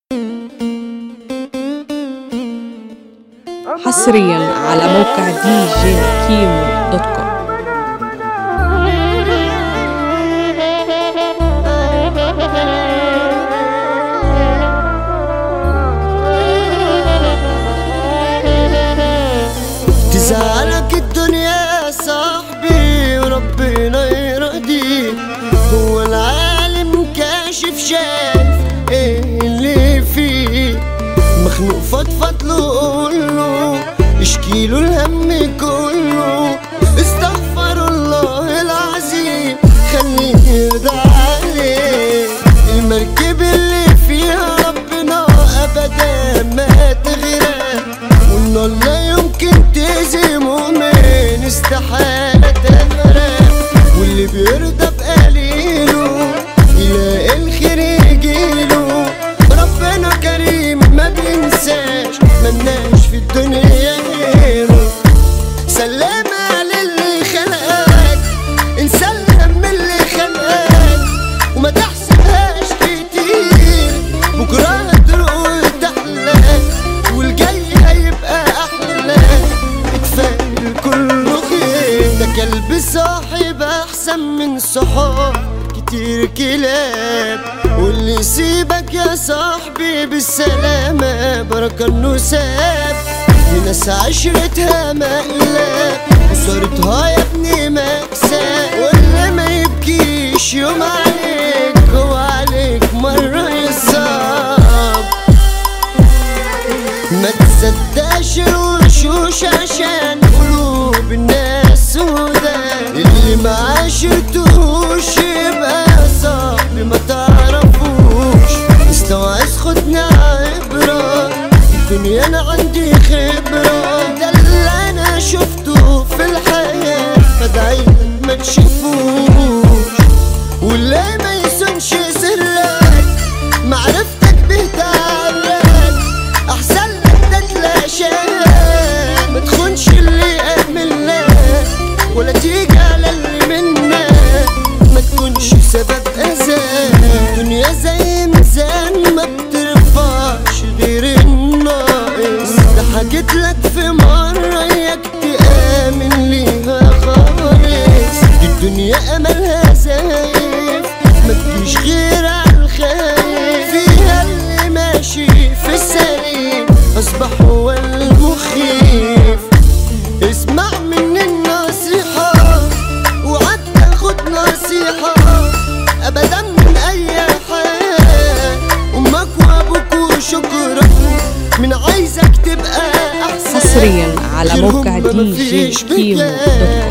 حصريا على موقع دي جي كيمو دوت كوم تزعلك الدنيا يا صاحبي وربنا يرضيك هو العالم كاشف شايف ايه اللي فيه مخنوق فضفض له قوله اشكي له الهم كله استغفر الله العظيم خليه يرضى عليه المركب اللي فيها ربنا ابدا ما تغرق والنار لا يمكن تهزمه من استحالة تغرق واللي بيرضى بقليله يلاقي الخير يجيله ربنا كريم ما بينساش ملناش في الدنيا غيره سلامة للي خلقك انسلم من اللي خلقك وما تحسبهاش كتير بكرة هتروق وتحلى والجاي هيبقى أحلى اتفائل كله خير ده كلب صاحب أحسن من صحاب كتير كلاب واللي يسيبك يا صاحبي بالسلامة بركة انه ساب في ناس عشرتها مقلب وصارتها يا ابني مكسب واللي ما يبكيش يوم عليك هو عليك مرة يصاب ما تصدقش الوشوش عشان قلوب الناس سودا اللي ما عاشرتوش يبقى صاحبي ما تعرفوش استوعز خدنا عبرة الدنيا انا عندي خبرة ده اللي انا شفته في الحياة فدعي ما تشوفوش واللي ما يسنش سرك معرفتك بتعرك احسن لك ده تلاشاك ما تخونش اللي امن لك ولا تيجي على اللي منك ما تكونش سبب اذى الدنيا زي ميزان ما بترفعش غير الناقص ده حكيت لك في مرة اياك تآمن ليها خالص دي الدنيا املها زايف ما تجيش غير على الخايف فيها اللي ماشي في السليم اصبح هو المخيف اسمع مني النصيحة وعد تاخد نصيحة ابدا من اي حال امك وابوك وشكرا من عايزك تبقى احسن حصريا على غيرهم موقع ما دي جي مفيش كيمو دوت بكام. كوم